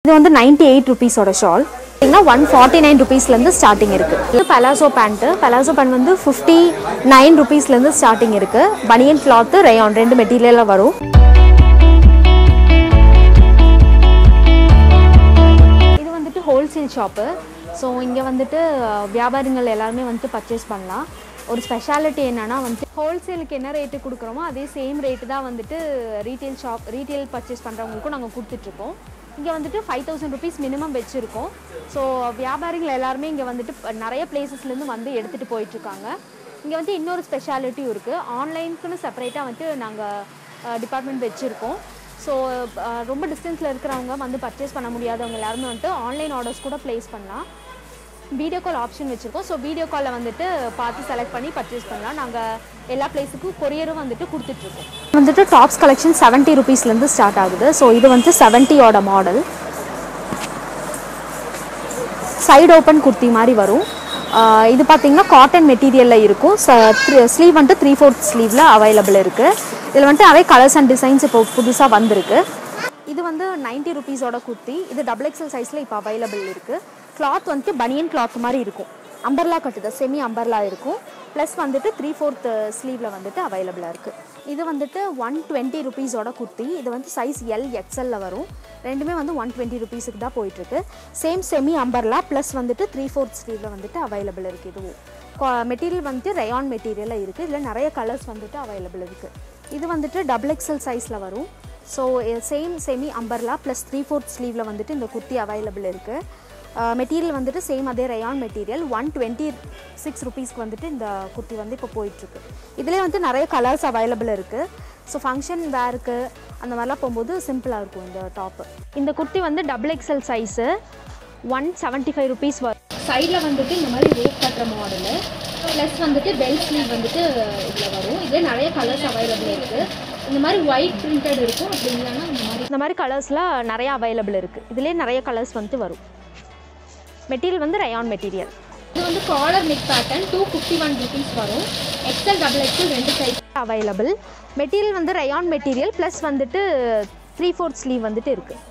இது வந்து ninety eight ருபீஸோட ஷால் பார்த்தீங்கன்னா ஒன் ஃபார்ட்டி நைன் ருபீஸ்லேருந்து ஸ்டார்டிங் இருக்குது இது பலாசோ பேண்ட்டு பலாசோ பேண்ட் வந்து ஃபிஃப்டி நைன் ருபீஸ்லேருந்து ஸ்டார்டிங் இருக்குது பனியன் கிளாத்து ரயான் ரெண்டு மெட்டீரியலில் வரும் இது வந்துட்டு ஹோல்சேல் ஷாப்பு ஸோ இங்கே வந்துட்டு அஹ், வியாபாரிகள் எல்லாருமே வந்துட்டு பர்ச்சேஸ் பண்ணலாம் ஒரு ஸ்பெஷாலிட்டி என்னன்னா வந்துட்டு ஹோல்சேலுக்கு என்ன ரேட்டு கொடுக்குறோமோ அதே சேம் ரேட்டு தான் வந்துட்டு ரீட்டைல் ஷாப் ரீட்டைல் பர்ச்சேஸ் பண்ணுறவங்களுக்கும் நாங்கள் கொடுத்துட்ருக்கோம் இங்கே வந்துட்டு ஃபைவ் தௌசண்ட் ருபீஸ் மினிமம் வச்சுருக்கோம் ஸோ வியாபாரிகள் எல்லாருமே இங்கே வந்துட்டு ப- நிறைய பிளேசஸ்லேருந்து வந்து எடுத்துகிட்டு போயிட்டுருக்காங்க இங்கே வந்து இன்னொரு ஸ்பெஷாலிட்டியும் இருக்குது ஆன்லைனுக்குன்னு செப்பரேட்டாக வந்துட்டு நாங்கள் டிபார்ட்மெண்ட் வச்சுருக்கோம் ஸோ ரொம்ப டிஸ்டன்ஸில் இருக்கிறவங்க வந்து பர்ச்சேஸ் பண்ண முடியாதவங்க எல்லாருமே வந்துட்டு ஆன்லைன் ஆர்டர்ஸ் கூட ப்ளேஸ் பண்ணலாம் வீடியோ கால் ஆப்ஷன் வச்சுருக்கோம் ஸோ வீடியோ காலில் வந்துட்டு பார்த்து செலக்ட் பண்ணி பர்ச்சேஸ் பண்ணலாம் நாங்கள் எல்லா பிளேஸுக்கும் கொரியரும் வந்துட்டு கொடுத்துட்ருக்கோம் வந்துட்டு டாப்ஸ் கலெக்ஷன் செவன்ட்டி ருபீஸ்லேருந்து ஸ்டார்ட் ஆகுது ஸோ இது வந்து செவன்ட்டியோட மாடல் சைடு ஓப்பன் குர்த்தி மாதிரி வரும் ஆஹ் இது பார்த்தீங்கன்னா காட்டன் மெட்டீரியலில் இருக்கும் ஸ்லீவ் வந்துட்டு த்ரீ ஃபோர்த் ஸ்லீவில் அவைலபிள் இருக்குது இதில் வந்துட்டு நிறைய கலர்ஸ் அண்ட் டிசைன்ஸ் இப்போ புதுசாக வந்திருக்கு இது வந்து நைன்ட்டி ருபீஸோட குர்த்தி இது டபுள் எக்ஸல் சைஸில் இப்போ அவைலபிள் இருக்குது கிளாத் வந்துட்டு பனியன் கிளாத் மாதிரி இருக்கும் அம்பர்லா கட்டுது செமி அம்பர்லா இருக்கும் ப்ளஸ் வந்துட்டு த்ரீ ஃபோர்த் ஸ்லீவில் வந்துட்டு அவைலபிளாக இருக்குது இது வந்துட்டு ஒன் டுவெண்ட்டி ருபீஸோட குர்த்தி இது வந்து சைஸ் எல் எக்ஸல்ல வரும் ரெண்டுமே வந்து ஒன் டுவெண்ட்டி ருபீஸுக்கு தான் போயிட்டுருக்கு சேம் செமி அம்பர்லா ப்ளஸ் வந்துட்டு த்ரீ ஃபோர்த் ஸ்லீவில் வந்துட்டு அவைலபிள் இருக்குது இதுவும் மெட்டீரியல் வந்துட்டு ரயான் மெட்டீரியலில் இருக்குது இதில் நிறைய கலர்ஸ் வந்துட்டு அவைலபிள் இருக்குது இது வந்துட்டு டபுள் எக்ஸல் சைஸில் வரும் so same semi umbrella plus three fourth ஸ்லீவில் வந்துட்டு இந்த குர்த்தி அவைலபிள் இருக்குது மெட்டீரியல் வந்துட்டு சேம் அதே rayon material one twenty six ருபீஸ்க்கு வந்துட்டு இந்த குர்த்தி வந்து இப்போ போயிட்டுருக்கு இதிலே வந்து நிறைய கலர்ஸ் அவைலபிள் இருக்குது ஸோ ஃபங்க்ஷன் வேருக்கு அந்த மாதிரிலாம் போகும்போது சிம்பிளாக இருக்கும் இந்த டாப்பு இந்த குர்த்தி வந்து double XL size one seventy five rupees வரும் சைடில் வந்துட்டு இந்த மாதிரி ரோப் கட்டுற மாடலு ப்ளஸ் வந்துட்டு பெல் ஸ்லீவ் வந்துட்டு இதில் வரும் இதில் நிறைய கலர்ஸ் அவைலபிள் இருக்குது இந்த மாதிரி ஒயிட் பிரிண்டட் இருக்கும் அப்படி இல்லைன்னா இந்த மாதிரி இந்த மாதிரி கலர்ஸ்லாம் நிறைய அவைலபிள் இருக்குது இதுலேயே நிறைய கலர்ஸ் வந்துட்டு வரும் மெட்டீரியல் வந்து ரயான் மெட்டீரியல் இது வந்து collar neck pattern two fifty one rupees வரும் எக்ஸல் டபுள் எக்ஸல் ரெண்டு சைஸ் அவைலபிள் மெட்டீரியல் வந்து ரயான் மெட்டீரியல் ப்ளஸ் வந்துட்டு த்ரீ ஃபோர்த் ஸ்லீவ் வந்துட்டு இருக்குது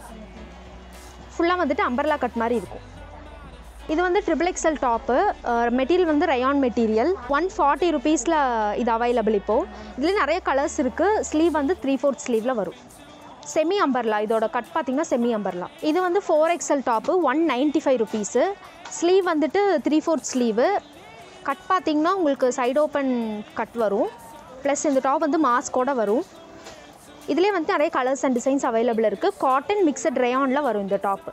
ஃபுல்லாக வந்துட்டு அம்பர்லா கட் மாதிரி இருக்கும் இது வந்து ட்ரிபிள் எக்ஸல் டாப்பு மெட்டீரியல் வந்து ரயான் மெட்டீரியல் ஒன் ஃபார்ட்டி ருபீஸில் இது அவைலபிள் இப்போது இதில் நிறைய கலர்ஸ் இருக்குது ஸ்லீவ் வந்து த்ரீ ஃபோர்த் ஸ்லீவில் வரும் செமி அம்பர்லா இதோட கட் பார்த்தீங்கன்னா செமி அம்பர்லா இது வந்து four XL top one ninety five rupees sleeve வந்துட்டு த்ரீ ஃபோர்த் ஸ்லீவு கட் பார்த்தீங்கன்னா உங்களுக்கு சைடு ஓப்பன் கட் வரும் ப்ளஸ் இந்த டாப் வந்து மாஸ்கோட வரும் இதுலேயே வந்து நிறைய கலர்ஸ் அண்ட் டிசைன்ஸ் அவைலபிள் இருக்குது காட்டன் மிக்சட் ரயானில் வரும் இந்த டாப்பு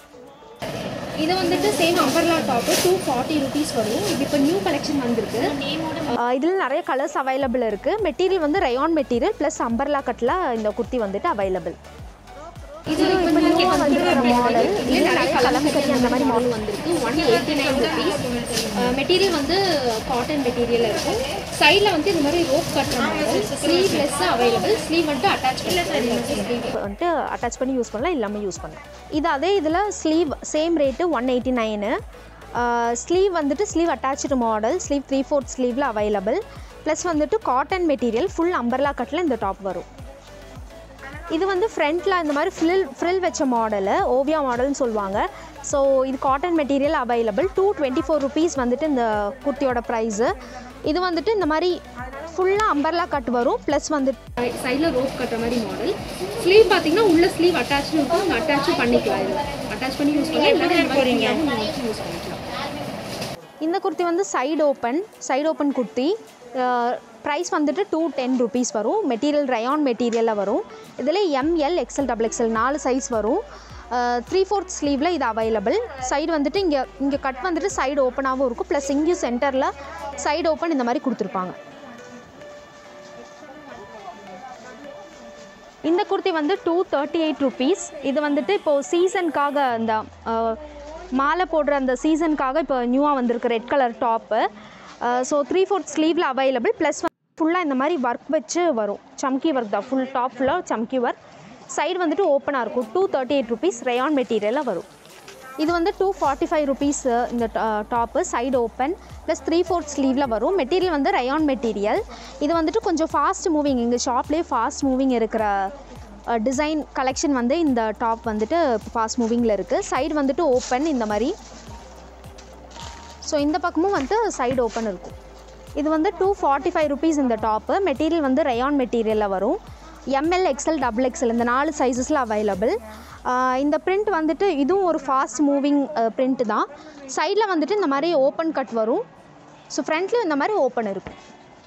இது வந்துட்டு same umbrella top two forty rupees வரும் இது இப்போ நியூ கலெக்ஷன் வந்திருக்கு இதில் நிறைய கலர்ஸ் அவைலபிள் இருக்குது மெட்டீரியல் வந்து ரயான் மெட்டீரியல் ப்ளஸ் அம்பர்லா கட்டில் இந்த குர்த்தி வந்துட்டு அவைலபிள் இது இப்போ நியூவாக வந்திருக்கிற மாடல் இது நிறைய கலம்கரி அந்த மாதிரி மாடல் வந்திருக்கு one eighty nine rupees material வந்து காட்டன் மெட்டீரியல் இருக்கும் சைடில் வந்து இந்த மாதிரி ரோப் கட்டுற மாடல் ஸ்லீவ்லெஸ் அவைலபிள் ஸ்லீவ் வந்துட்டு அட்டாச் ஸ்லீவ் வந்துட்டு அட்டாச் பண்ணி யூஸ் பண்ணலாம் இல்லாமல் யூஸ் பண்ணலாம் இது அதே இதில் sleeve same rate one eighty nine sleeve வந்துட்டு sleeve attach model sleeve three fourth ஸ்லீவில் அவைலபிள் ப்ளஸ் வந்துட்டு காட்டன் மெட்டீரியல் ஃபுல் அம்பர்லா கட்டில் இந்த டாப் வரும் இது வந்து ஃப்ரண்ட்டில் இந்த மாதிரி ஃப்ரில் ஃப்ரில் வச்ச மாடலு ஓவியா மாடல்னு சொல்லுவாங்க ஸோ இது cotton material available two twenty four rupees வந்துட்டு இந்த குர்த்தியோட ப்ரைஸு இது வந்துட்டு இந்த மாதிரி ஃபுல்லாக அம்பர்லா கட் வரும் ப்ளஸ் வந்துட்டு சைடில் ரோப் கட்டுற மாதிரி மாடல் ஸ்லீவ் பார்த்தீங்கன்னா உள்ள ஸ்லீவ் அட்டாச்சு இருக்கும் நீங்கள் அட்டாச்சும் பண்ணிக்கலாம் இது அட்டாச் பண்ணி யூஸ் பண்ணலாம் யூஸ் பண்ணிக்கலாம் இந்த குர்த்தி வந்து side open side open kurti price வந்துட்டு டூ டென் ருபீஸ் வரும் மெட்டீரியல் ரயான் மெட்டீரியலில் வரும் இதில் எம்எல் எக்ஸ்எல் டபுள் எக்ஸ்எல் நாலு சைஸ் வரும் த்ரீ ஃபோர்த் ஸ்லீவில் இது அவைலபிள் சைடு வந்துட்டு இங்கே இங்கே கட் வந்துட்டு சைடு ஓப்பனாகவும் இருக்கும் ப்ளஸ் இங்கேயும் சென்டரில் சைடு ஓப்பன் இந்த மாதிரி கொடுத்துருப்பாங்க இந்த குர்த்தி வந்து டூ தேர்ட்டி எயிட் ருபீஸ் இது வந்துட்டு இப்போது சீசனுக்காக அந்த அஹ், மாலை போடுற அந்த சீசனுக்காக இப்போ நியூவாக வந்திருக்கு red colour top so three fourth ஸ்லீவில் அவைலபிள் ப்ளஸ் ஃபுல்லாக இந்த மாதிரி ஒர்க் வச்சு வரும் சம்கி ஒர்க் தான் ஃபுல் டாப் ஃபுல்லாக சம்கி ஒர்க் சைடு வந்துட்டு ஓப்பனாக இருக்கும் two thirty eight rupees rayon மெட்டீரியலாக வரும் இது வந்து டூ ஃபார்ட்டி ஃபைவ் ருபீஸ் இந்த top side open plus three fourth ஸ்லீவில் வரும் மெட்டீரியல் வந்து ரயான் மெட்டீரியல் இது வந்துட்டு கொஞ்சம் ஃபாஸ்ட் மூவிங் எங்கள் ஷாப்லேயே ஃபாஸ்ட் மூவிங் இருக்கிற டிசைன் கலெக்ஷன் வந்து இந்த டாப் வந்துட்டு ஃபாஸ்ட் மூவிங்கில் இருக்குது சைடு வந்துட்டு ஓப்பன் இந்த மாதிரி ஸோ இந்த பக்கமும் வந்து சைடு ஓப்பன் இருக்கும் இது வந்து டூ ஃபார்ட்டி ஃபைவ் ருபீஸ் இந்த டாப்பு மெட்டீரியல் வந்து ரயான் மெட்டீரியலில் வரும் எம்எல் எக்ஸ்எல் டபுள் எக்ஸ்எல் இந்த நாலு சைஸஸில் அவைலபிள் இந்த பிரிண்ட் வந்துட்டு இதுவும் ஒரு ஃபாஸ்ட் மூவிங் பிரிண்ட் தான் சைடில் வந்துட்டு இந்த மாதிரி ஓப்பன் கட் வரும் ஸோ ஃப்ரண்ட்லேயும் இந்த மாதிரி ஓப்பன் இருக்கும்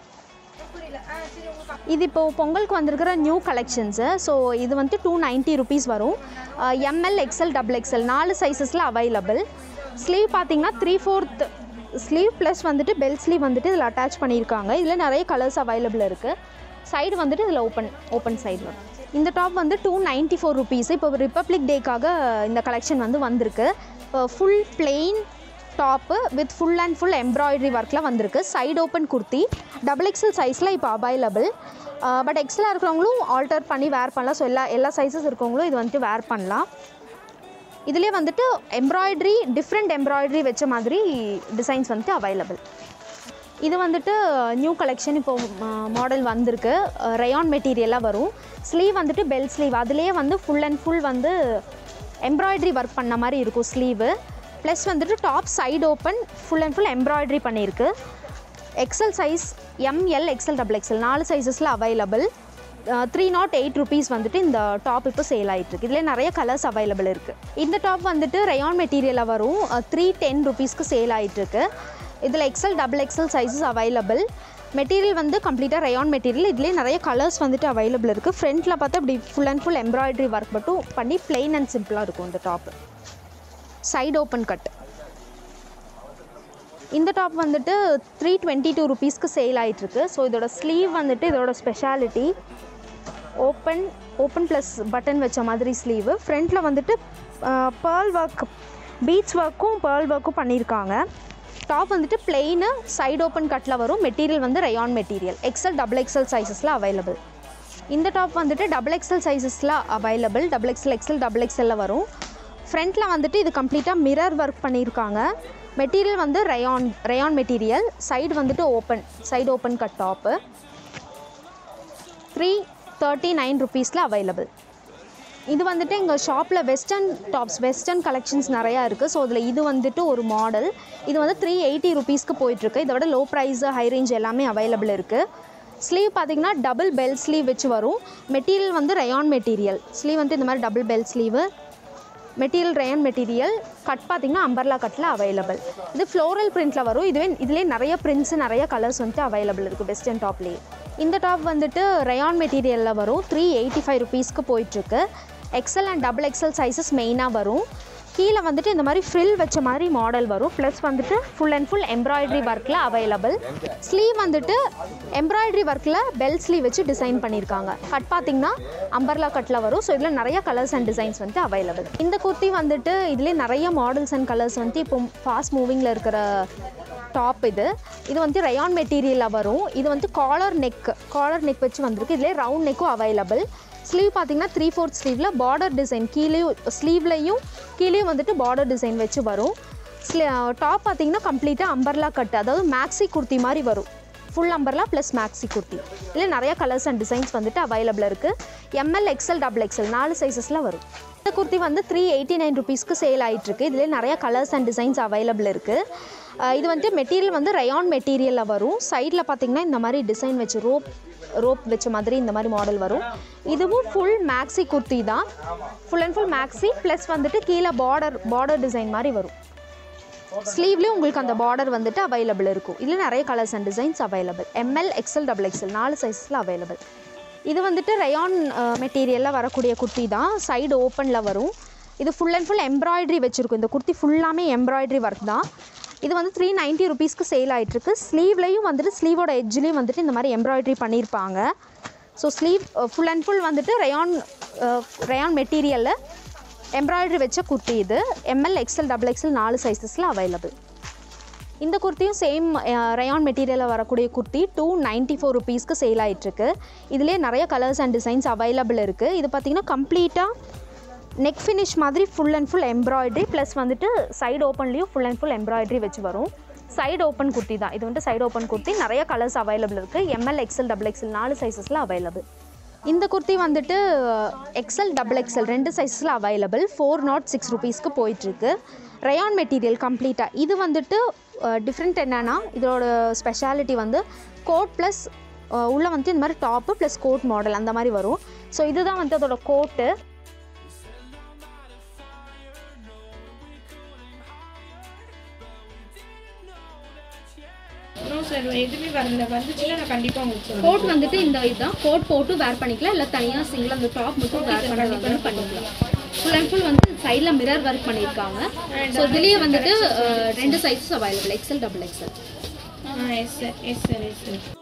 இது இப்போ பொங்கலுக்கு வந்திருக்கிற நியூ கலெக்ஷன்ஸு ஸோ இது வந்து டூ நைன்ட்டி ருபீஸ் வரும் எம்எல் எக்ஸ்எல் டபுள் எக்ஸ்எல் நாலு சைஸஸில் அவைலபிள் ஸ்லீவ் பார்த்தீங்கன்னா த்ரீ ஃபோர்த் ஸ்லீவ் ப்ளஸ் வந்துட்டு பெல் ஸ்லீவ் வந்துட்டு இதில் அட்டாச் பண்ணியிருக்காங்க இதில் நிறைய கலர்ஸ் அவைலபிள் இருக்குது சைடு வந்துட்டு இதில் ஓப்பன் ஓப்பன் சைடு வரும் இந்த டாப் வந்து டூ நைன்ட்டி ஃபோர் ருபீஸ் இப்போ ரிப்பப்ளிக் டேக்காக இந்த கலெக்ஷன் வந்து வந்திருக்கு இப்போ full plain top with full and full embroidery ஒர்க்கில் வந்திருக்கு side open kurti double XL சைஸில் இப்போ அவைலபிள் பட் எக்ஸலாக இருக்கிறவங்களும் ஆல்டர் பண்ணி வேர் பண்ணலாம் ஸோ எல்லா எல்லா சைஸஸ் இருக்கவங்களும் இது வந்துட்டு வேர் பண்ணலாம் இதுலேயே வந்துட்டு எம்ப்ராய்டரி டிஃப்ரெண்ட் எம்ப்ராய்டரி வச்ச மாதிரி டிசைன்ஸ் வந்துட்டு அவைலபிள் இது வந்துட்டு நியூ கலெக்ஷன் இப்போ மாடல் வந்திருக்கு ரயான் மெட்டீரியலாக வரும் ஸ்லீவ் வந்துட்டு பெல் ஸ்லீவ் அதுலேயே வந்து ஃபுல் அண்ட் ஃபுல் வந்து எம்ப்ராய்டரி ஒர்க் பண்ண மாதிரி இருக்கும் ஸ்லீவு ப்ளஸ் வந்துட்டு top side open full and full embroidery பண்ணியிருக்கு XL size M L XL double XL நாலு சைஸஸில் available three nought eight rupees வந்துட்டு இந்த டாப் இப்போ சேல் ஆகிட்டுருக்கு இதில் நிறைய கலர்ஸ் அவைலபிள் இருக்குது இந்த டாப் வந்துட்டு ரயான் மெட்டீரியலாக வரும் த்ரீ டென் ருபீஸ்க்கு சேல் ஆகிட்டுருக்கு இதில் XL double XL sizes available material வந்து கம்ப்ளீட்டாக ரயான் மெட்டீரியல் இதுலேயே நிறைய கலர்ஸ் வந்துட்டு அவைலபிள் இருக்குது ஃப்ரண்ட்டில் பார்த்தா இப்படி full and full embroidery work மட்டும் பண்ணி பிளெயின் அண்ட் சிம்பிளாக இருக்கும் இந்த டாப்பு சைடு ஓப்பன் கட் இந்த டாப் வந்துட்டு த்ரீ டுவெண்ட்டி டூ ருபீஸ்க்கு சேல் ஆகிட்டுருக்கு ஸோ இதோட ஸ்லீவ் வந்துட்டு இதோட speciality open open plus button வச்ச மாதிரி ஸ்லீவு ஃப்ரண்ட்டில் வந்துட்டு பேர்ல் ஒர்க் பீச் ஒர்க்கும் பேர்ல் ஒர்க்கும் பண்ணியிருக்காங்க டாப் வந்துட்டு பிளெயின் சைடு ஓப்பன் கட்டில் வரும் மெட்டீரியல் வந்து rayon material XL double XL சைஸஸில் அவைலபிள் இந்த டாப் வந்துட்டு டபுள் எக்ஸல் சைஸஸில் available double XL XL double எக்ஸலில் வரும் ஃப்ரண்ட்டில் வந்துட்டு இது கம்ப்ளீட்டாக மிரர் ஒர்க் பண்ணியிருக்காங்க மெட்டீரியல் வந்து ரயான் ரயான் மெட்டீரியல் சைடு வந்துட்டு open side open cut top three thirty nine ருபீஸில் அவைலபிள் இது வந்துட்டு எங்கள் ஷாப்பில் வெஸ்டர்ன் டாப்ஸ் வெஸ்டர்ன் கலெக்ஷன்ஸ் நிறையா இருக்குது ஸோ அதில் இது வந்துட்டு ஒரு மாடல் இது வந்து த்ரீ எயிட்டி ருபீஸ்க்கு போயிட்டுருக்கு இதை விட லோ ப்ரைஸு ஹை ரேஞ்ச் எல்லாமே அவைலபிள் இருக்குது ஸ்லீவ் பார்த்தீங்கன்னா டபுள் பெல் ஸ்லீவ் வச்சு வரும் மெட்டீரியல் வந்து ரயான் மெட்டீரியல் ஸ்லீவ் வந்து இந்த மாதிரி double bell sleeve material rayon material cut பார்த்தீங்கன்னா அம்பர்லா கட்டில் அவைலபிள் இது ஃப்ளோரல் பிரிண்ட்டில் வரும் இதுவே இதுலேயே நிறைய பிரிண்ட்ஸு நிறைய கலர்ஸ் வந்துட்டு அவைலபிள் இருக்குது வெஸ்டர்ன் டாப்லேயே இந்த டாப் வந்துட்டு ரயான் மெட்டீரியலில் வரும் த்ரீ எயிட்டி ஃபைவ் ருபீஸ்க்கு போயிட்டுருக்கு XL and double XL sizes மெயினாக வரும் கீழே வந்துட்டு இந்த மாதிரி ஃப்ரில் வச்ச மாதிரி மாடல் வரும் ப்ளஸ் வந்துட்டு ஃபுல் அண்ட் ஃபுல் எம்ப்ராய்டரி ஒர்க்கில் அவைலபிள் ஸ்லீவ் வந்துட்டு எம்ப்ராய்டரி ஒர்க்கில் பெல் ஸ்லீவ் வச்சு டிசைன் பண்ணியிருக்காங்க கட் பார்த்தீங்கன்னா அம்பர்லா கட்டில் வரும் ஸோ இதில் நிறைய கலர்ஸ் அண்ட் டிசைன்ஸ் வந்துட்டு அவைலபிள் இந்த குர்த்தி வந்துட்டு இதுலேயே நிறைய மாடல்ஸ் அண்ட் கலர்ஸ் வந்துட்டு இப்போ ஃபாஸ்ட் மூவிங்கில் இருக்கிற டாப் இது இது வந்து ரயான் மெட்டீரியலில் வரும் இது வந்து காலர் நெக் காலர் நெக் வச்சு வந்திருக்கு இதுலேயே ரவுண்ட் நெக்கும் அவைலபிள் ஸ்லீவ் பார்த்தீங்கன்னா த்ரீ ஃபோர்த் ஸ்லீவில் பார்டர் டிசைன் கீழேயும் ஸ்லீவ்லேயும் கீழேயும் வந்துட்டு பார்டர் டிசைன் வச்சு வரும் ஸ்லீ டாப் பார்த்தீங்கன்னா கம்ப்ளீட்டாக அம்பர்லா கட் அதாவது மேக்ஸி குர்த்தி மாதிரி வரும் full umbrella plus maxi kurti இதில் நிறைய கலர்ஸ் அண்ட் டிசைன்ஸ் வந்துட்டு அவைலபிள் இருக்குது எம்எல் எக்ஸல் டபுள் எக்ஸல் நாலு சைஸஸில் வரும் இந்த குர்த்தி வந்து த்ரீ எயிட்டி நைன் ருபீஸ்க்கு சேல் ஆகிட்டுருக்கு இதிலே நிறைய கலர்ஸ் அண்ட் டிசைன்ஸ் அவைலபிள் இருக்குது இது வந்துட்டு மெட்டீரியல் வந்து ரயான் மெட்டீரியலில் வரும் சைடில் பார்த்தீங்கன்னா இந்த மாதிரி டிசைன் வச்சு ரோப் ரோப் வச்ச மாதிரி இந்த மாதிரி மாடல் வரும் இதுவும் ஃபுல் மேக்ஸி குர்த்தி தான் full and full maxi plus வந்துட்டு கீழே பார்டர் பார்டர் டிசைன் மாதிரி வரும் ஸ்லீவ்லேயும் உங்களுக்கு அந்த பார்டர் வந்துட்டு அவைலபிள் இருக்கும் இதில் நிறைய colours and designs available M L XL double XL நாலு சைஸில் அவைலபிள் இது வந்துட்டு ரயான் மெட்டீரியலில் வரக்கூடிய குர்த்தி தான் சைடு ஓப்பனில் வரும் இது ஃபுல் அண்ட் ஃபுல் எம்ப்ராய்டரி வச்சுருக்கும் இந்த குர்த்தி ஃபுல்லாமே எம்ப்ராய்டரி ஒர்க் தான் இது வந்து த்ரீ நைன்ட்டி ருபீஸ்க்கு சேல் ஆகிட்டுருக்கு ஸ்லீவ்லேயும் வந்துட்டு ஸ்லீவோட எட்ஜ்லேயும் வந்துட்டு இந்த மாதிரி எம்ப்ராய்டரி பண்ணியிருப்பாங்க so sleeve full and full வந்துட்டு ரயான் ரயான் மெட்டீரியலில் எம்ப்ராய்டரி வச்ச குர்த்தி இது எம்எல் எக்ஸல் டபுள் எக்ஸல் நாலு சைஸஸில் அவைலபிள் இந்த குர்த்தியும் சேம் ரயான் மெட்டீரியலில் வரக்கூடிய குர்த்தி டூ நைன்ட்டி ஃபோர் ருபீஸ்க்கு சேல் ஆகிட்டுருக்கு இதுலேயே நிறைய கலர்ஸ் அண்ட் டிசைன்ஸ் அவைலபிள் இருக்குது இது பார்த்திங்கன்னா கம்ப்ளீட்டாக நெக் ஃபினிஷ் மாதிரி full and full embroidery plus வந்துட்டு சைடு ஓப்பன்லேயும் ஃபுல் அண்ட் ஃபுல் எம்ப்ராய்டரி வச்சு வரும் சைடு ஓப்பன் குர்த்தி தான் இது வந்துட்டு சைடு ஓப்பன் குர்த்தி நிறைய கலர்ஸ் அவைலபிள் இருக்குது எம்எல் எக்ஸல் டபுள் எக்ஸல் நாலு சைஸஸில் அவைலபிள் இந்த குர்த்தி வந்துட்டு எக்ஸல் டபுள் எக்ஸல் ரெண்டு சைஸில் அவைலபிள் ஃபோர் நாட் சிக்ஸ் ருபீஸ்க்கு போயிட்டுருக்கு ரயான் மெட்டீரியல் கம்ப்ளீட்டாக இது வந்துட்டு டிஃப்ரெண்ட் என்னென்னா இதோட ஸ்பெஷாலிட்டி வந்து கோட் ப்ளஸ் உள்ளே வந்து இந்த மாதிரி டாப்பு ப்ளஸ் கோட் மாடல் அந்த மாதிரி வரும் ஸோ இதுதான் வந்து அதோட கோட்டு அப்புறம் சார் எதுவுமே வரல வந்துச்சுன்னா நான் கண்டிப்பாக உங்களுக்கு சொல்றேன் கோட் வந்துட்டு இந்த இதுதான் கோட் போட்டு வேர் பண்ணிக்கலாம் இல்லை தனியாக சிங்கிள் அந்த டாப் மட்டும் வேர் பண்ணுறது பண்ணிக்கலாம் ஃபுல் அண்ட் ஃபுல் வந்து சைடில் மிரர் ஒர்க் பண்ணியிருக்காங்க ஸோ இதுலேயே வந்துட்டு அஹ், ரெண்டு sizes available XL double XL ah yes sir yes sir yes sir